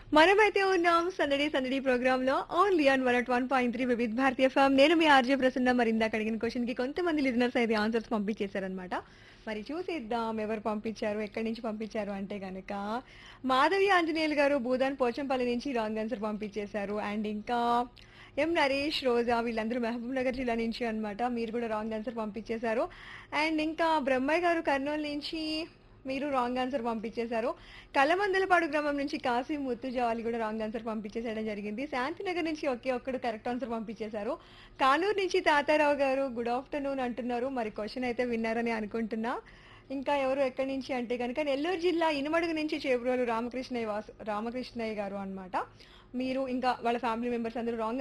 మనమైతే ఉన్నాం సందడి సందడి ప్రోగ్రామ్ లో only on one one point three Vividh Bharatiya FM నేను మీ ఆర్జే ప్రసన్న మరి ఇందాక అడిగిన క్వశ్చన్ కి కొంతమంది లిజనర్స్ అయితే ఆన్సర్స్ పంపించేశారనమాట మరి చూసేద్దాం ఎవరు పంపించారు ఎక్కడి నుంచి పంపించారు అంటే గనక మాధవి ఆంజనేయులు గారు భూదాన్ పోచంపల్లి నుంచి రాంగ్ ఆన్సర్ పంపించేశారు అండ్ ఇంకా ఎం నరేష్ రోజా వీళ్ళందరూ మహబూబ్ నగర్ జిల్లా నుంచి అన్నమాట మీరు కూడా రాంగ్ ఆన్సర్ పంపించేశారు అండ్ ఇంకా బ్రహ్మయ్య గారు కర్నూలు నుంచి మీరు రాంగ్ ఆన్సర్ పంపించేశారు కలమందలపాడు గ్రామం నుంచి కాశీ ముత్తుజావాలి కూడా రాంగ్ ఆన్సర్ పంపించేసేయడం జరిగింది శాంతినగర్ నుంచి ఒకే ఒక్కడు కరెక్ట్ ఆన్సర్ పంపించేశారు కానూరు నుంచి తాతారావు గారు గుడ్ ఆఫ్టర్నూన్ అంటున్నారు మరి క్వశ్చన్ అయితే విన్నారని అనుకుంటున్నా ఇంకా ఎవరు ఎక్కడి నుంచి అంటే కనుక నెల్లూరు జిల్లా ఇనుమడుగు నుంచి చేబ్రోలు రామకృష్ణయ్య వాసు రామకృష్ణయ్య గారు అన్నమాట మీరు ఇంకా వాళ్ళ ఫ్యామిలీ మెంబర్స్ అందరూ రాంగ్